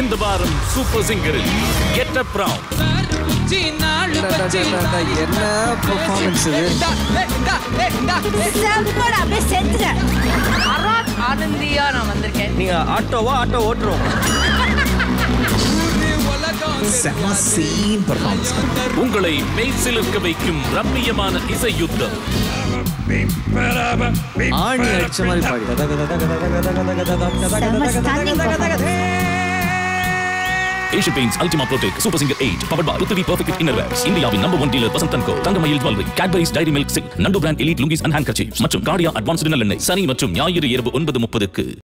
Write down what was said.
இந்த வாரம் சூப்பர் சிங்கரில் கெட் அப் ரவுண்ட் என்ன பெர்ஃபார்மன்ஸ் இது செம்மடா அப்படியே செத்துட்டேன் அராக் ஆனந்தியா நான் வந்திருக்கேன் நீங்க ஆட்டோவா ஆட்டோ ஓட்டுறோம் செம சீன் பெர்ஃபார்மன்ஸ் உங்களை மெய் சிலிர்க்க வைக்கும் ரம்மியமான இசை யுத்தம் ஆணி அடிச்ச மாதிரி பாடி செம்ம stunning Asian Paints Ultima Protek Super Singer eight power பார் ருத்வி பர்ஃபெக்ட் இன்னர்வேர்ஸ் இந்தியாவின் number one dealer Vasanth Co Thangamayil jewellery Cadbury's Dairy Milk சிக் Nandu brand elite lungis and hand மற்றும் கார்டியா அட்வான்ஸ்டு நல்லெண்ணெய் சனி மற்றும் ஞாயிறு இரவு ஒன்பது முப்பதுக்கு